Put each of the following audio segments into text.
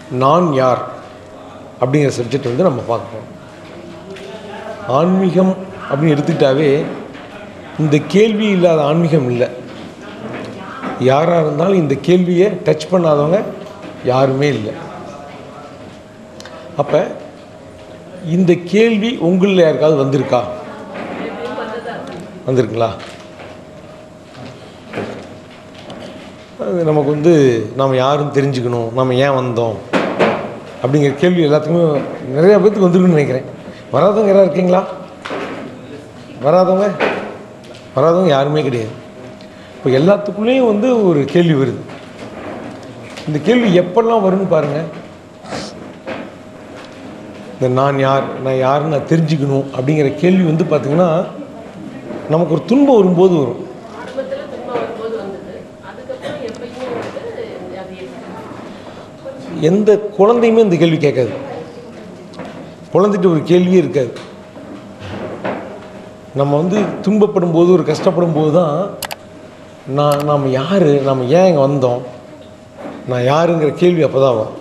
நான் யார் அப்படிங்கிற சப்ஜெக்ட் வந்து நம்ம பார்க்க போகிறோம் ஆன்மீகம் அப்படின்னு எடுத்துக்கிட்டாவே இந்த கேள்வி இல்லாத ஆன்மீகம் இல்லை யாராக இருந்தாலும் இந்த கேள்வியை டச் பண்ணாதவங்க யாருமே இல்லை அப்போ இந்த கேள்வி உங்களில் யாருக்காவது வந்திருக்கா வந்திருக்குங்களா அது நமக்கு வந்து நம்ம யாரும் தெரிஞ்சுக்கணும் நம்ம ஏன் வந்தோம் அப்படிங்கிற கேள்வி எல்லாத்துக்குமே நிறையா பேர்த்துக்கு வந்திருக்குன்னு நினைக்கிறேன் வராதவங்க யாராவது இருக்கீங்களா வராதவங்க வராதவங்க யாருமே கிடையாது இப்போ எல்லாத்துக்குள்ளேயும் வந்து ஒரு கேள்வி வருது இந்த கேள்வி எப்பெல்லாம் வரும்னு பாருங்கள் இந்த நான் யார் நான் யாருன்னு நான் தெரிஞ்சுக்கணும் அப்படிங்கிற கேள்வி வந்து பார்த்திங்கன்னா நமக்கு ஒரு துன்பம் வரும்போது வரும் ஆரம்பத்தில் துன்பம் வரும்போது வந்தது அதுக்கப்புறம் எப்பயுமே வந்து அது எப்படி எந்த குழந்தையுமே இந்த கேள்வி கேட்காது குழந்தைகிட்ட ஒரு கேள்வியே இருக்காது நம்ம வந்து துன்பப்படும் போது ஒரு கஷ்டப்படும் போது தான் நான் நாம் யார் நம்ம ஏன் இங்கே வந்தோம் நான் யாருங்கிற கேள்வி அப்போ தான் வரும்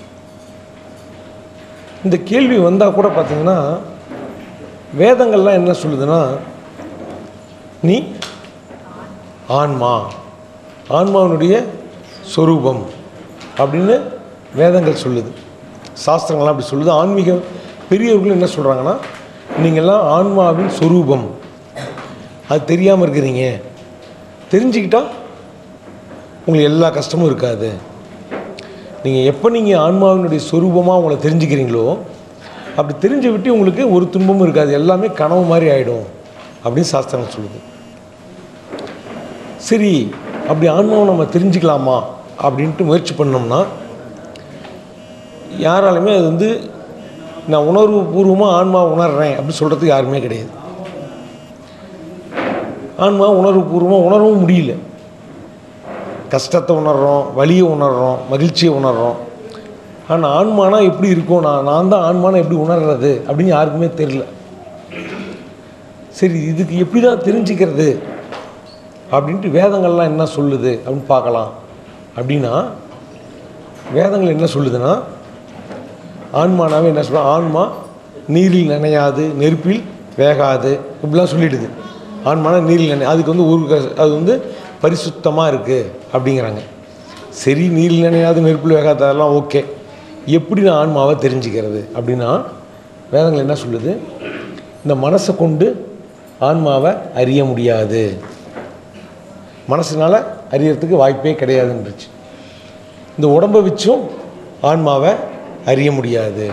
இந்த கேள்வி வந்தால் கூட பார்த்தீங்கன்னா வேதங்கள்லாம் என்ன சொல்லுதுன்னா நீ ஆன்மா ஆன்மாவினுடைய சொரூபம் அப்படின்னு வேதங்கள் சொல்லுது சாஸ்திரங்கள்லாம் அப்படி சொல்லுது ஆன்மீக பெரியவர்கள் என்ன சொல்கிறாங்கன்னா நீங்கள்லாம் ஆன்மாவின் சொரூபம் அது தெரியாமல் இருக்கிறீங்க தெரிஞ்சுக்கிட்டா உங்களுக்கு எல்லா கஷ்டமும் இருக்காது நீங்கள் எப்போ நீங்கள் ஆன்மாவினுடைய சொரூபமாக உங்களை தெரிஞ்சுக்கிறீங்களோ அப்படி தெரிஞ்ச விட்டு உங்களுக்கு ஒரு துன்பமும் இருக்காது எல்லாமே கனவு மாதிரி ஆகிடும் அப்படின்னு சாஸ்திரம் சொல்லுது சரி அப்படி ஆன்மாவை நம்ம தெரிஞ்சுக்கலாமா அப்படின்ட்டு முயற்சி பண்ணோம்னா யாராலுமே அது வந்து நான் உணர்வு பூர்வமாக ஆன்மா உணர்றேன் அப்படின்னு சொல்கிறதுக்கு யாருமே கிடையாது ஆன்மா உணர்வு பூர்வமாக உணரவும் முடியல கஷ்டத்தை உணர்றோம் வலியை உணர்றோம் மகிழ்ச்சியை உணர்றோம் ஆனால் ஆன்மானா எப்படி இருக்கும் நான் நான் தான் ஆன்மானா எப்படி உணர்றது அப்படின்னு யாருக்குமே தெரியல சரி இதுக்கு எப்படி தான் தெரிஞ்சுக்கிறது அப்படின்ட்டு வேதங்கள்லாம் என்ன சொல்லுது அப்படின்னு பார்க்கலாம் அப்படின்னா வேதங்கள் என்ன சொல்லுதுன்னா ஆன்மானாவே என்ன சொல்கிறோம் ஆன்மா நீரில் நனையாது நெருப்பில் வேகாது இப்படிலாம் சொல்லிடுது ஆன்மானா நீரில் நனை அதுக்கு வந்து ஒரு க- அது வந்து பரிசுத்தமாக இருக்குது அப்படிங்கிறாங்க சரி நீரில் நனையாது நெருப்பில் வேகாது அதெல்லாம் ஓகே எப்படி நான் ஆன்மாவை தெரிஞ்சுக்கிறது அப்படின்னா வேதங்கள் என்ன சொல்லுது இந்த மனசை கொண்டு ஆன்மாவை அறிய முடியாது மனசுனால அறியறதுக்கு வாய்ப்பே கிடையாதுன்றுச்சு இந்த உடம்பை வச்சும் ஆன்மாவை அறிய முடியாது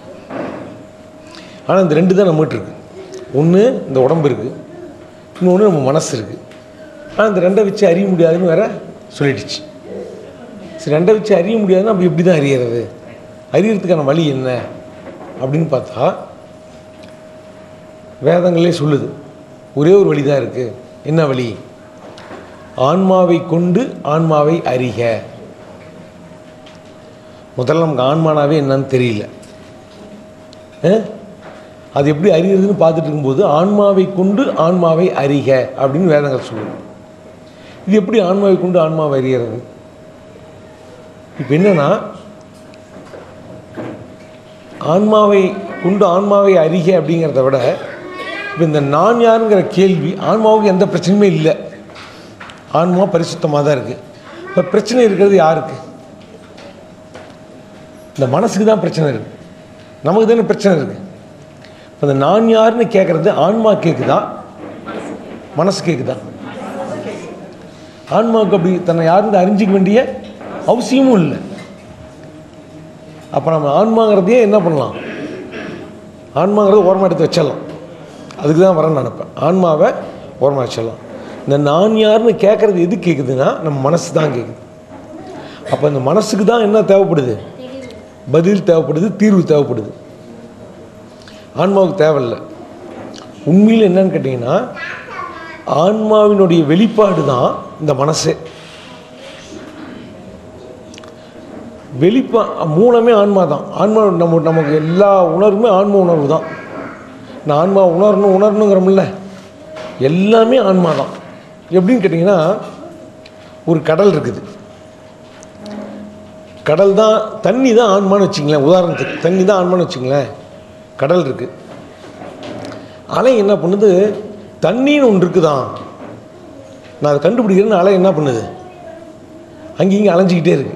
ஆனால் இந்த ரெண்டு தான் நம்மகிட்ட இருக்கு ஒன்று இந்த உடம்பு இருக்குது இன்னொன்று நம்ம மனசு இருக்குது ஆனால் இந்த ரெண்டை வச்சு அறிய முடியாதுன்னு வேற சொல்லிடுச்சு சரி ரெண்டை வச்சு அறிய முடியாதுன்னா அப்போ எப்படி தான் அறியறது அறியறதுக்கான வழி என்ன அப்படின்னு பார்த்தா வேதங்களே சொல்லுது ஒரே ஒரு வழி தான் இருக்குது என்ன வழி ஆன்மாவை கொண்டு ஆன்மாவை அறிக முதல்ல நமக்கு ஆன்மானாவே என்னன்னு தெரியல அஹ்? அது எப்படி அறிகிறதுன்னு பார்த்துட்டு இருக்கும்போது ஆன்மாவை கொண்டு ஆன்மாவை அறிக அப்படின்னு வேதங்கள் சொல்லுது இது எப்படி ஆன்மாவை கொண்டு ஆன்மாவை அறிகிறது இப்போ என்னன்னா ஆன்மாவை கொண்டு ஆன்மாவை அறிக அப்படிங்கிறத விட இப்போ இந்த நான் யாருங்கிற கேள்வி ஆன்மாவுக்கு எந்த பிரச்சனையுமே இல்லை ஆன்மா பரிசுத்தமாக தான் இருக்குது இப்போ பிரச்சனை இருக்கிறது யாருக்கு இந்த மனசுக்கு தான் பிரச்சனை இருக்குது நமக்கு தானே பிரச்சனை இருக்குது இப்போ இந்த நான் யாருன்னு கேட்குறது ஆன்மா கேட்குதா மனசு கேட்குதா ஆன்மாவுக்கு அப்படி தன்னை யாருன்னு அறிஞ்சிக்க வேண்டிய அவசியமும் இல்லை அப்போ நம்ம ஆன்மாங்கிறதையே என்ன பண்ணலாம் ஆன்மாங்கிறது ஓரமாக எடுத்து வச்சிடலாம் அதுக்கு தான் வரேன்னு நினைப்பேன் ஆன்மாவை ஓரமாக வச்சிடலாம் இந்த நான் யாருன்னு கேட்குறது எது கேட்குதுன்னா நம்ம மனசு தான் கேட்குது அப்போ இந்த மனசுக்கு தான் என்ன தேவைப்படுது பதில் தேவைப்படுது தீர்வு தேவைப்படுது ஆன்மாவுக்கு தேவையில்லை உண்மையில் என்னன்னு கேட்டிங்கன்னா ஆன்மாவினுடைய வெளிப்பாடு தான் இந்த மனசே வெளிப்பா மூலமே ஆன்மா தான் ஆன்மா நம்ம நமக்கு எல்லா உணர்வுமே ஆன்ம உணர்வு தான் நான் ஆன்மா உணரணும் உணரணுங்கிறோம்ல எல்லாமே ஆன்மா தான் எப்படின்னு கேட்டிங்கன்னா ஒரு கடல் இருக்குது கடல் தான் தண்ணி தான் ஆன்மான்னு வச்சுங்களேன் உதாரணத்துக்கு தண்ணி தான் ஆன்மான்னு வச்சுங்களேன் கடல் இருக்குது அலை என்ன பண்ணுது தண்ணின்னு ஒன்று இருக்குதான் நான் அதை கண்டுபிடிக்கிறேன்னு அலை என்ன பண்ணுது அங்கேயும் இங்கே அலைஞ்சிக்கிட்டே இருக்கு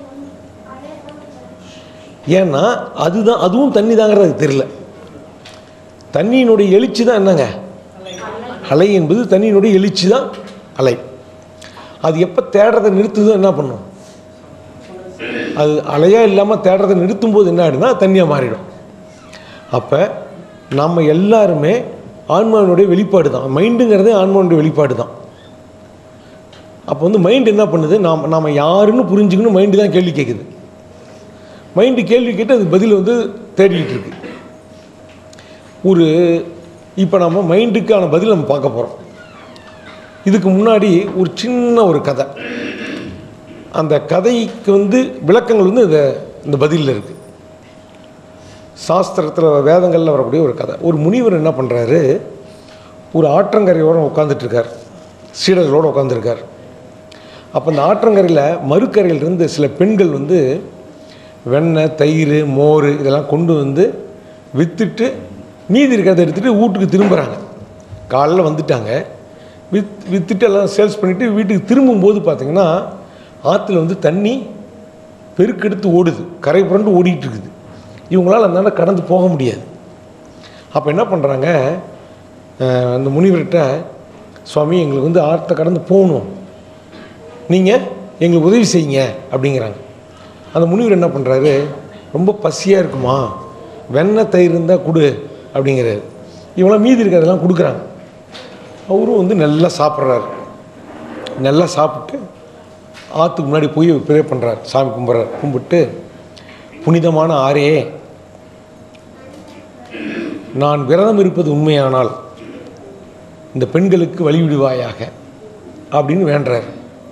ஏன்னா அதுதான் அதுவும் தண்ணி தாங்கிறது அதுக்கு தெரியல தண்ணியினுடைய எழுச்சி தான் என்னங்க அலை என்பது தண்ணியினுடைய எழுச்சி தான் அலை அது எப்போ தேடுறதை நிறுத்துதோ என்ன பண்ணும் அது அலையாக இல்லாமல் தேடுறதை நிறுத்தும் போது என்ன ஆகிடும்னா தண்ணியாக மாறிடும் அப்போ நம்ம எல்லாருமே ஆன்மாவினுடைய வெளிப்பாடு தான் மைண்டுங்கிறதே ஆன்மாவினுடைய வெளிப்பாடு தான் அப்போ வந்து மைண்டு என்ன பண்ணுது நாம் நாம் யாருன்னு புரிஞ்சுக்கணும் மைண்டு தான் கேள்வி கேட்குது மைண்டு கேள்வி கேட்டு அது பதில் வந்து தேடிக்கிட்டு இருக்கு ஒரு இப்போ நம்ம மைண்டுக்கான பதில் நம்ம பார்க்க போகிறோம் இதுக்கு முன்னாடி ஒரு சின்ன ஒரு கதை அந்த கதைக்கு வந்து விளக்கங்கள் வந்து இந்த இந்த பதிலில் இருக்குது சாஸ்திரத்தில் வேதங்களில் வரக்கூடிய ஒரு கதை ஒரு முனிவர் என்ன பண்ணுறாரு ஒரு ஆற்றங்கரையோடு உட்காந்துட்ருக்கார் சீடர்களோடு உட்காந்துருக்கார் அப்போ அந்த ஆற்றங்கரையில் மறுக்கரையிலிருந்து சில பெண்கள் வந்து வெண்ணெய் தயிர் மோர் இதெல்லாம் கொண்டு வந்து விற்றுட்டு மீதி இருக்கிறத எடுத்துகிட்டு வீட்டுக்கு திரும்புகிறாங்க காலைல வந்துட்டாங்க வித் விற்றுட்டு எல்லாம் சேல்ஸ் பண்ணிவிட்டு வீட்டுக்கு திரும்பும்போது பார்த்திங்கன்னா ஆற்றுல வந்து தண்ணி பெருக்கெடுத்து ஓடுது கரை புரண்டு ஓடிட்டு இருக்குது இவங்களால் அதனால கடந்து போக முடியாது அப்போ என்ன பண்ணுறாங்க அந்த முனிவர்கிட்ட சுவாமி எங்களுக்கு வந்து ஆற்றை கடந்து போகணும் நீங்கள் எங்களுக்கு உதவி செய்யுங்க அப்படிங்கிறாங்க அந்த முனிவர் என்ன பண்ணுறாரு ரொம்ப பசியாக இருக்குமா வெண்ணெய் தயிர் இருந்தால் கொடு அப்படிங்கிறாரு இவங்களாம் மீதி இருக்கிறதெல்லாம் கொடுக்குறாங்க அவரும் வந்து நல்லா சாப்பிட்றாரு நல்லா சாப்பிட்டு ஆற்றுக்கு முன்னாடி போய் ப்ரே பண்ணுறார் சாமி கும்பிட்றார் கும்பிட்டு புனிதமான ஆரே நான் விரதம் இருப்பது உண்மையானால் இந்த பெண்களுக்கு வழிவிடுவாயாக அப்படின்னு வேண்டுறாரு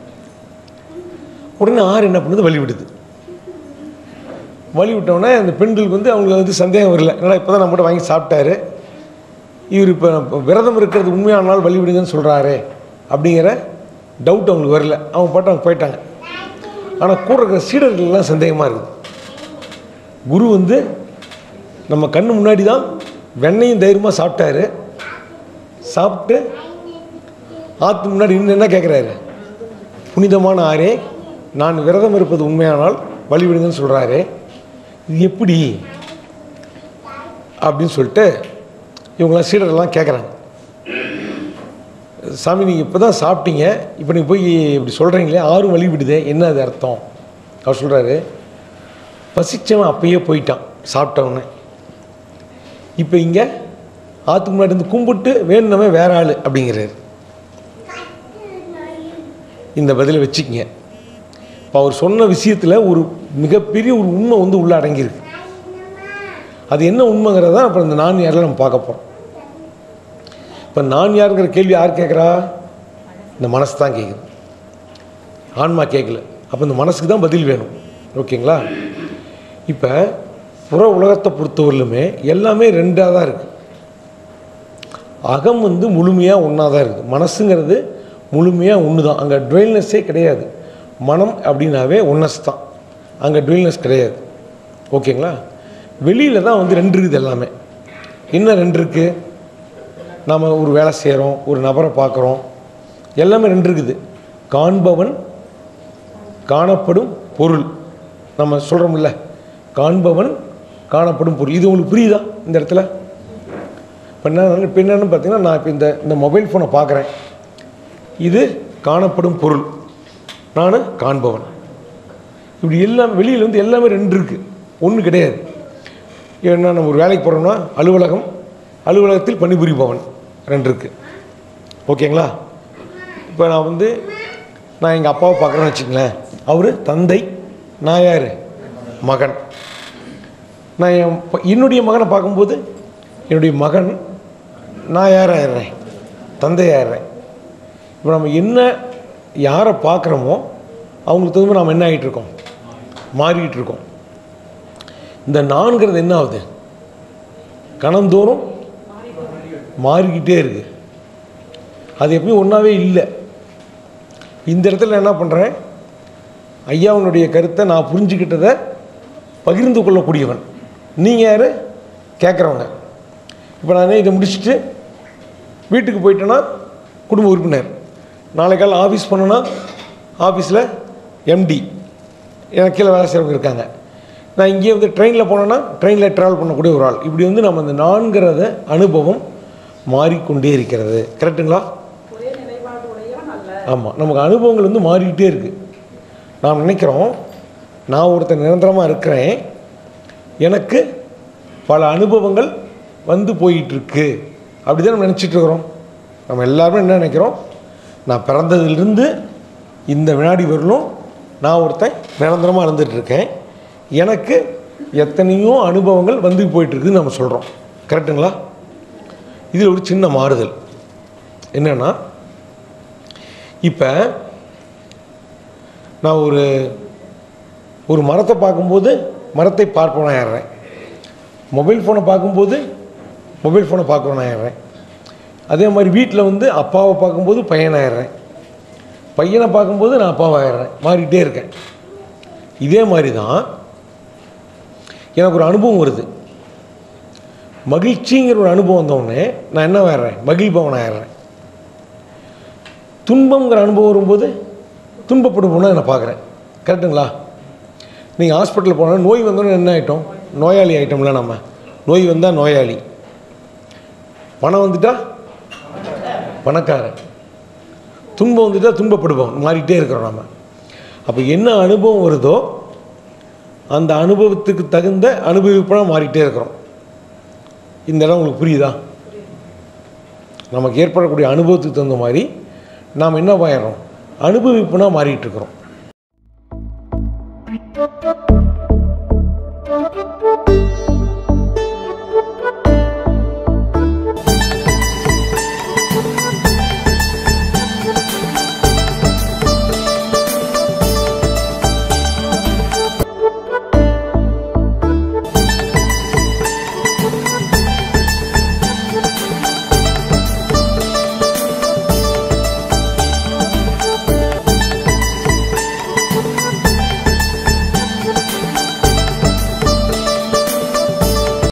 உடனே ஆறு என்ன பண்ணுது வழி விடுது வழி விட்டோடனே அந்த பெண்களுக்கு வந்து அவங்களுக்கு வந்து சந்தேகம் வரல ஏன்னா இப்போ தான் நம்மகிட்ட வாங்கி சாப்பிட்டாரு இவர் இப்போ விரதம் இருக்கிறது உண்மையானால் வழி விடுங்கன்னு சொல்கிறாரே அப்படிங்கிற டவுட் அவங்களுக்கு வரல அவங்க பாட்டு அவங்க போயிட்டாங்க ஆனால் கூட இருக்கிற சீடர்கள்லாம் சந்தேகமாக இருக்குது குரு வந்து நம்ம கண்ணு முன்னாடி தான் வெண்ணையும் தைரியமாக சாப்பிட்டாரு சாப்பிட்டு ஆற்று முன்னாடி நின்று என்ன கேட்குறாரு புனிதமான ஆரே நான் விரதம் இருப்பது உண்மையானால் வழிவிடுங்கன்னு சொல்கிறாரு இது எப்படி அப்படின்னு சொல்லிட்டு இவங்களாம் சீடரெல்லாம் கேட்குறாங்க சாமி நீங்கள் இப்போ தான் சாப்பிட்டீங்க இப்போ நீங்கள் போய் இப்படி சொல்கிறீங்களே ஆறும் வழி விடுதே என்ன அது அர்த்தம் அவர் சொல்கிறாரு பசிச்சவன் அப்பயே போயிட்டான் சாப்பிட்டவனே இப்போ இங்கே ஆற்றுக்கு முன்னாடி இருந்து கும்பிட்டு வேணுனவன் வேற ஆள் அப்படிங்கிறாரு இந்த பதிலை வச்சுக்கங்க இப்போ அவர் சொன்ன விஷயத்தில் ஒரு மிகப்பெரிய ஒரு உண்மை வந்து உள்ளே அடங்கியிருக்கு அது என்ன உண்மைங்கிறத அப்புறம் இந்த நான் யாரில் நம்ம பார்க்க போகிறோம் இப்போ நான் யாருங்கிற கேள்வி யார் கேட்குறா இந்த மனசு தான் கேட்குது ஆன்மா கேட்கல அப்போ இந்த மனசுக்கு தான் பதில் வேணும் ஓகேங்களா இப்போ புற உலகத்தை பொறுத்தவரையிலுமே எல்லாமே ரெண்டாக தான் இருக்குது அகம் வந்து முழுமையாக ஒன்றா தான் இருக்குது மனசுங்கிறது முழுமையாக ஒன்று தான் அங்கே டுவெல்னஸ்ஸே கிடையாது மனம் அப்படின்னாவே ஒன்னஸ் தான் அங்கே டுவெல்னஸ் கிடையாது ஓகேங்களா வெளியில் தான் வந்து ரெண்டு இருக்குது எல்லாமே என்ன ரெண்டு இருக்குது நாம் ஒரு வேலை செய்கிறோம் ஒரு நபரை பார்க்குறோம் எல்லாமே ரெண்டு இருக்குது காண்பவன் காணப்படும் பொருள் நம்ம சொல்கிறோம்ல காண்பவன் காணப்படும் பொருள் இது உங்களுக்கு புரியுதா இந்த இடத்துல இப்போ என்ன இப்போ என்னன்னு பார்த்தீங்கன்னா நான் இப்போ இந்த இந்த மொபைல் ஃபோனை பார்க்குறேன் இது காணப்படும் பொருள் நான் காண்பவன் இப்படி எல்லாம் வெளியில் வந்து எல்லாமே ரெண்டு இருக்குது ஒன்று கிடையாது என்ன நம்ம ஒரு வேலைக்கு போகிறோம்னா அலுவலகம் அலுவலகத்தில் பணிபுரிபவன் ரெண்டு இருக்குது ஓகேங்களா இப்போ நான் வந்து நான் எங்கள் அப்பாவை பார்க்குறேன்னு வச்சுங்களேன் அவர் தந்தை நான் யார் மகன் நான் என் ப- என்னுடைய மகனை பார்க்கும்போது என்னுடைய மகன் நான் யார் ஆயிடுறேன் தந்தை ஆயிடுறேன் இப்போ நம்ம என்ன யாரை பார்க்குறோமோ அவங்களுக்கு தகுந்த நாம் என்ன ஆகிட்டு இருக்கோம் மாறிக்கிட்டு இருக்கோம் இந்த நான்கிறது என்ன ஆகுது கணந்தோறும் மாறிக்கிட்டே இருக்கு அது எப்பயும் ஒன்றாவே இல்லை இந்த இடத்துல நான் என்ன பண்ணுறேன் ஐயாவுடைய கருத்தை நான் புரிஞ்சுக்கிட்டதை பகிர்ந்து கொள்ளக்கூடியவன் நீங்கள் யார் கேட்குறவங்க இப்போ நான் இதை முடிச்சுட்டு வீட்டுக்கு போயிட்டேன்னா குடும்ப உறுப்பினர் நாளை காலை ஆஃபீஸ் போனேன்னா ஆஃபீஸில் எம்டி எனக்கு கீழே வேலை செய்கிறவங்க இருக்காங்க நான் இங்கேயே வந்து ட்ரெயினில் போனேன்னா ட்ரெயினில் ட்ராவல் பண்ணக்கூடிய ஒரு ஆள் இப்படி வந்து நம்ம அந்த நான்கிறத அனுபவம் மாறிக்கொண்டே இருக்கிறது கரெக்டுங்களா ஒரே நிலைப்பாடு உடையவன் அல்ல ஆமாம் நமக்கு அனுபவங்கள் வந்து மாறிக்கிட்டே இருக்குது நாம் நினைக்கிறோம் நான் ஒருத்தன் நிரந்தரமாக இருக்கிறேன் எனக்கு பல அனுபவங்கள் வந்து போயிட்டுருக்கு அப்படி தான் நம்ம நினச்சிட்டு இருக்கிறோம் நம்ம எல்லாருமே என்ன நினைக்கிறோம் நான் பிறந்ததிலிருந்து இந்த வினாடி வரலும் நான் ஒருத்தன் நிரந்தரமாக இருந்துட்டு இருக்கேன் எனக்கு எத்தனையோ அனுபவங்கள் வந்து போயிட்டுருக்குன்னு நம்ம சொல்கிறோம் கரெக்டுங்களா இதில் ஒரு சின்ன மாறுதல் என்னென்னா இப்போ நான் ஒரு ஒரு மரத்தை பார்க்கும்போது மரத்தை பார்ப்பவனாக ஆயிடுறேன் மொபைல் ஃபோனை பார்க்கும்போது மொபைல் ஃபோனை பார்க்கறவனாக ஆயிடுறேன் அதே மாதிரி வீட்டில் வந்து அப்பாவை பார்க்கும்போது பையனாயிடுறேன் பையனை பார்க்கும்போது நான் அப்பாவாயிடுறேன் மாறிக்கிட்டே இருக்கேன் இதே மாதிரி தான் எனக்கு ஒரு அனுபவம் வருது மகிழ்ச்சிங்கிற ஒரு அனுபவம் வந்தோடனே நான் என்ன ஆயிடுறேன் மகிழ்பவன் ஆயிடுறேன் துன்பங்கிற அனுபவம் வரும்போது துன்பப்படுவோம்னா நான் பார்க்குறேன் கரெக்டுங்களா நீங்கள் ஹாஸ்பிட்டலில் போனால் நோய் வந்தோன்னே என்ன ஆகிட்டோம் நோயாளி ஆகிட்டோம்ல நம்ம நோய் வந்தால் நோயாளி பணம் வந்துட்டா பணக்காரன் துன்பம் வந்துட்டா துன்பப்படுவோம் மாறிட்டே இருக்கிறோம் நம்ம அப்போ என்ன அனுபவம் வருதோ அந்த அனுபவத்துக்கு தகுந்த அனுபவிப்பனாக மாறிட்டே இருக்கிறோம் இந்த இடம் உங்களுக்கு புரியுதா நமக்கு ஏற்படக்கூடிய அனுபவத்துக்கு தகுந்த மாதிரி நாம் என்ன ஆயிடுறோம் அனுபவிப்புனா மாறிட்டு இருக்கிறோம் Thank you.